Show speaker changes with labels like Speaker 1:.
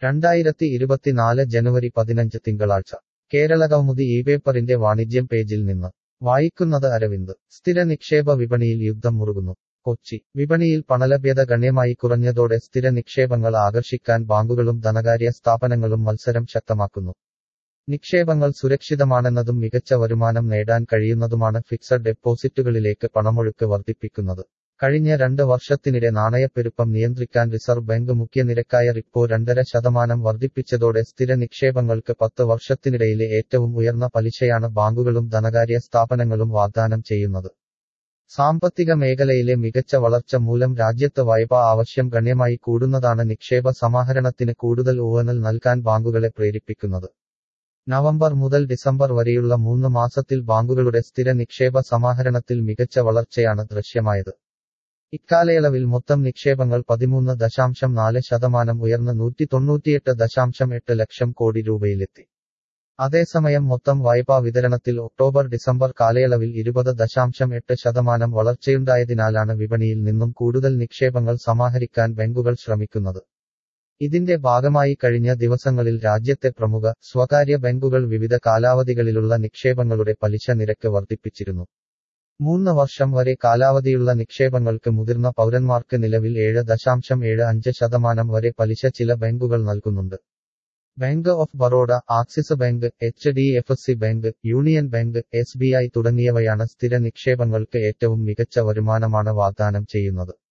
Speaker 1: രണ്ടായിരത്തി ഇരുപത്തിനാല് ജനുവരി പതിനഞ്ച് തിങ്കളാഴ്ച കേരളകൗമുദി ഈ പേപ്പറിന്റെ വാണിജ്യം പേജിൽ നിന്ന് വായിക്കുന്നത് അരവിന്ദ് സ്ഥിര നിക്ഷേപ വിപണിയിൽ യുദ്ധം മുറുകുന്നു കൊച്ചി വിപണിയിൽ പണലഭ്യത ഗണ്യമായി കുറഞ്ഞതോടെ സ്ഥിര നിക്ഷേപങ്ങൾ ആകർഷിക്കാൻ ബാങ്കുകളും ധനകാര്യ സ്ഥാപനങ്ങളും മത്സരം ശക്തമാക്കുന്നു നിക്ഷേപങ്ങൾ സുരക്ഷിതമാണെന്നതും മികച്ച വരുമാനം നേടാൻ കഴിയുന്നതുമാണ് ഫിക്സഡ് ഡെപ്പോസിറ്റുകളിലേക്ക് പണമൊഴുക്ക് വർദ്ധിപ്പിക്കുന്നത് കഴിഞ്ഞ രണ്ട് വർഷത്തിനിടെ നാണയപ്പെരുപ്പം നിയന്ത്രിക്കാൻ റിസർവ് ബാങ്ക് മുഖ്യനിരക്കായ റിപ്പോ രണ്ടര ശതമാനം വർദ്ധിപ്പിച്ചതോടെ സ്ഥിര നിക്ഷേപങ്ങൾക്ക് പത്ത് വർഷത്തിനിടയിലെ ഏറ്റവും ഉയർന്ന പലിശയാണ് ബാങ്കുകളും ധനകാര്യ സ്ഥാപനങ്ങളും വാഗ്ദാനം ചെയ്യുന്നത് സാമ്പത്തിക മേഖലയിലെ മികച്ച വളർച്ച മൂലം രാജ്യത്ത് വായ്പാ ആവശ്യം ഗണ്യമായി കൂടുന്നതാണ് നിക്ഷേപ സമാഹരണത്തിന് കൂടുതൽ ഊന്നൽ നൽകാൻ ബാങ്കുകളെ പ്രേരിപ്പിക്കുന്നത് നവംബർ മുതൽ ഡിസംബർ വരെയുള്ള മൂന്ന് മാസത്തിൽ ബാങ്കുകളുടെ സ്ഥിര നിക്ഷേപ സമാഹരണത്തിൽ മികച്ച വളർച്ചയാണ് ദൃശ്യമായത് ഇക്കാലയളവിൽ മൊത്തം നിക്ഷേപങ്ങൾ പതിമൂന്ന് ദശാംശം നാല് ശതമാനം ഉയർന്ന് നൂറ്റി തൊണ്ണൂറ്റിയെട്ട് ദശാംശം എട്ട് ലക്ഷം കോടി രൂപയിലെത്തി അതേസമയം മൊത്തം വായ്പാ വിതരണത്തിൽ ഒക്ടോബർ ഡിസംബർ കാലയളവിൽ ഇരുപത് ദശാംശം എട്ട് ശതമാനം വളർച്ചയുണ്ടായതിനാലാണ് വിപണിയിൽ നിന്നും കൂടുതൽ നിക്ഷേപങ്ങൾ സമാഹരിക്കാൻ ബാങ്കുകൾ ശ്രമിക്കുന്നത് ഇതിന്റെ ഭാഗമായി കഴിഞ്ഞ ദിവസങ്ങളിൽ രാജ്യത്തെ പ്രമുഖ സ്വകാര്യ ബാങ്കുകൾ വിവിധ കാലാവധികളിലുള്ള നിക്ഷേപങ്ങളുടെ പലിശ നിരക്ക് വർദ്ധിപ്പിച്ചിരുന്നു മൂന്ന് വർഷം വരെ കാലാവധിയുള്ള നിക്ഷേപങ്ങൾക്ക് മുതിർന്ന പൗരന്മാർക്ക് നിലവിൽ ഏഴ് ദശാംശം ഏഴ് അഞ്ച് ശതമാനം വരെ പലിശ ചില ബാങ്കുകൾ നൽകുന്നുണ്ട് bank of Baroda axis bank H D F C bank union bank S B I തുടങ്ങിയവയാണ് സ്ഥിര നിക്ഷേപങ്ങൾക്ക് ഏറ്റവും മികച്ച വരുമാനമാണ് വാഗ്ദാനം ചെയ്യുന്നത്